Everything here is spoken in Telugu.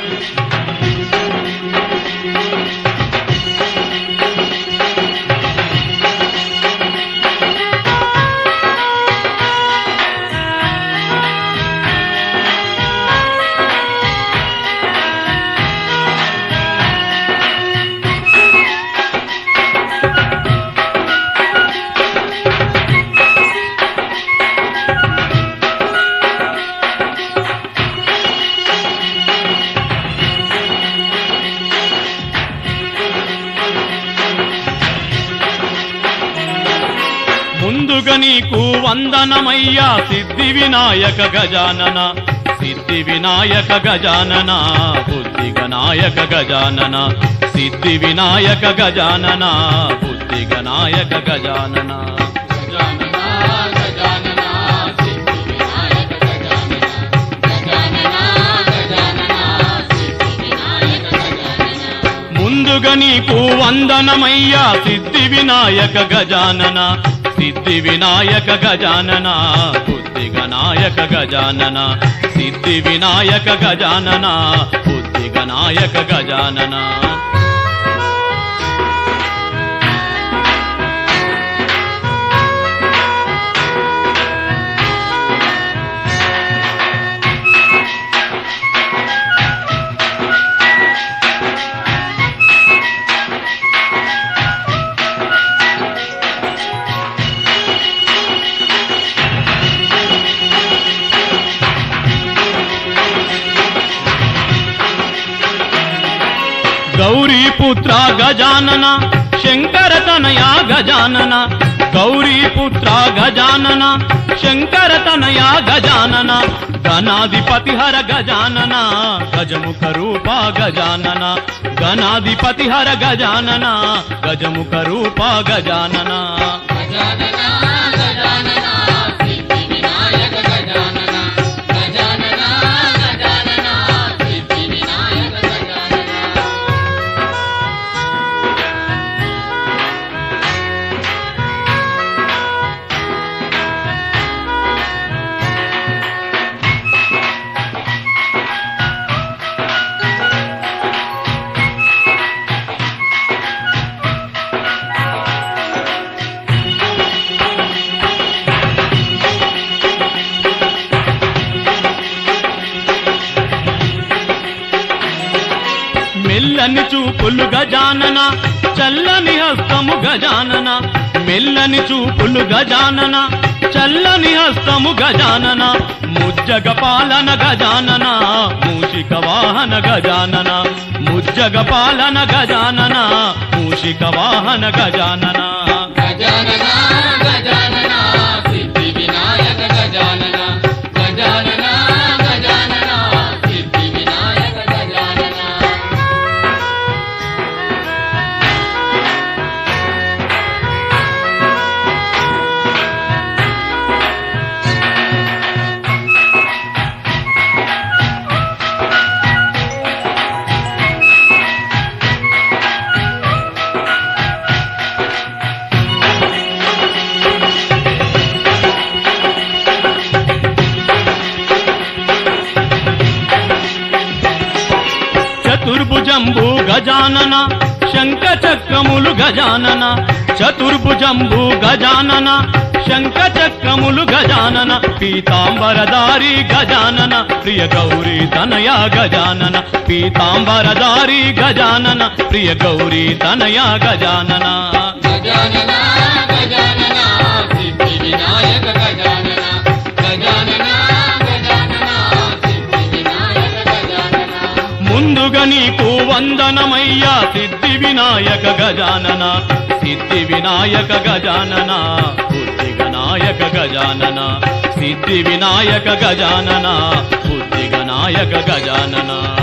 ముందుగా నీకు వందనమయ్యా సిద్ధి వినాయక గజానన సిద్ధి వినాయక గజానన బుద్ధి గనాయక గజానన సిద్ధి వినాయక గజానన బుద్ధి గనాయక గజానన గజానన గజానన సిద్ధి వినాయక గజానన గజానన గజానన సిద్ధి వినాయక గజానన ముందుగా నీకు వందనమయ్యా సిద్ధి వినాయక గజానన సిద్ధి వినాయక గజానన బుద్ధి గనాయక గజానన సిద్ధి వినాయక గజానన బుద్ధి గనాయక గజానన గౌరీపుత్ర గజానన శంకర తనయ గజానన గౌరీపుత్ర గజానన శంకర తనయ గజానన గణాధిపతి హర గజానన గజముఖ రూప గజానన గణాధిపతి హర గజానన గజముఖ రూప గజానన గజానన గజానన సిద్ధి వినాయక గజానన గజానన గజానన సిద్ధి వినాయక గజానన మెల్లని చూపులు గజానన చల్లని హస్తము గజానన మెల్లని చూపులు గజానన చల్లని హస్తము గజానన ముజ్జగ పాలన గజానన మూషిక వాహన గజానన ముజ్జగ పాలన గజానన మూషిక వాహన గజానన గజానన గజానన సిద్ధి వినాయక గజానన గజానన గజానన సిద్ధి వినాయక గజానన చతుర్భుజంబు గజానన శంఖ చక్రములు గజానన చతుర్భుజంబు గజానన శంఖ చక్రములు గజానన పీతాంబరదారి గజానన ప్రియ గౌరీ తనయ గజానన పీతాంబరదారి గజానన ప్రియ గౌరీ తనయ గజానన గజానన గజానన సిద్ధి వినాయక గజానన గజానన గజానన సిద్ధి వినాయక గజానన ముందుగా నీకు వందనమయ్యా సిద్ధి వినాయక గజానన సిద్ధి వినాయక గజానన బుద్ధి గనాయక గజానన సిద్ధి వినాయక గజానన బుద్ధి గనాయక గజానన